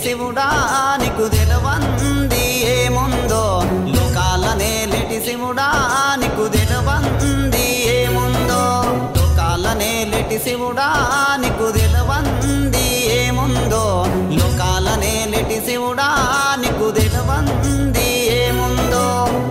శివుడా నీకు తెలవంది ఏముందో లోకాలనే లెటి శివుడా నీకు తెలవంది ఏముందో లోకాలనే లెటి శివుడా నీకు తెలవంది ఏముందో లోకాలనే లెటి శివుడా నీకు తెలవంది ఏముందో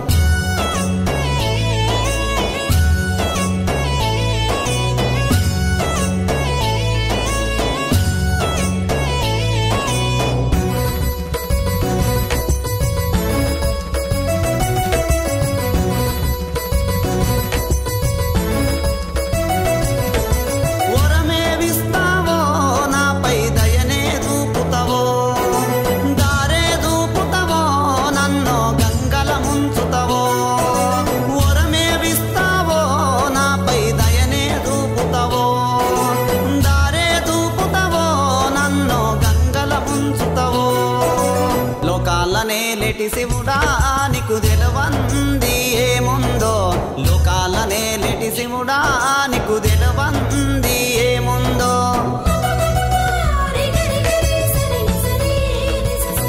వరమేవిస్తావో నాపై దయనే దూపుతావో దారే దూపుతావో నన్ను గంగల ముంచుతావో వరమేవిస్తావో నాపై దయనే దూపుతావో దారే దూపుతావో నన్ను గంగల ముంచుతావో లోకాలనే లెటి శివుడా నీకు తెలవంది ఏముందో లోకాలనే లెటి శివుడా నీకు తెలవంది ఏముందో రి గరి గరి సరి సరి రి సస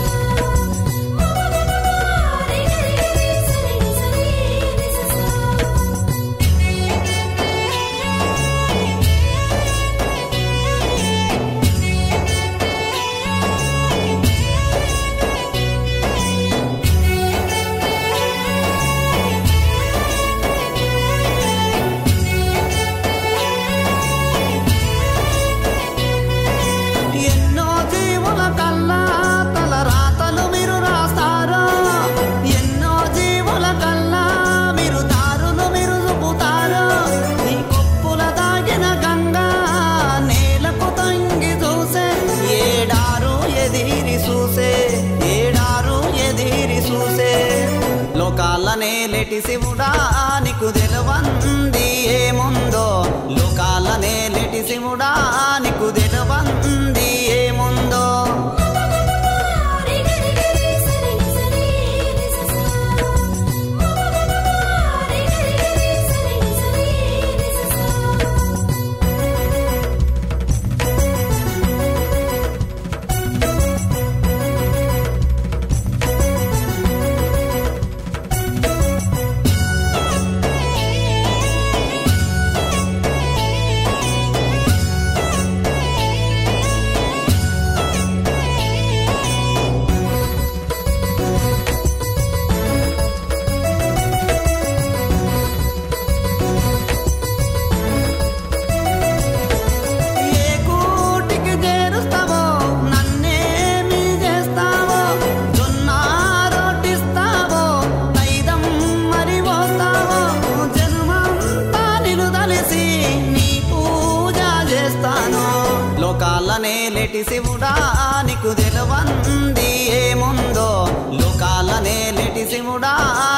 రి గరి గరి సరి సరి రి సస ఎన్నో జీవుల కల్లా తల రాతలు మీరు రాస్తారా ఎన్నో జీవుల కల్లా మీరు దారులు మీరు చూపుతారా నీ కొప్పుల దాగిన గంగా నేలకు తంగి చూసే ఏడారు ఎదిరి చూసే ఏడారు ఎదిరి చూసే లోకాలనే లెటి శివుడా నీకు తెలవంది ఏముందో లోకాలనే లెటి శివుడా నీకు తెలవంది ఏముందో రి గరి గరి సరి సరి రి సస రి గరి గరి సరి సరి రి సస ఏ కూటికి చేరుస్తావో నన్నేమి చేస్తావో జొన్న రోటిస్తావో తైదం మరి పోస్తావో జన్మంతా నిలుదలిసి నీ పూజ చేస్తాను లోకాలనే లెటి శివుడా నీకు తెలవంది ఏముందో లోకాలనే లెటి శివుడా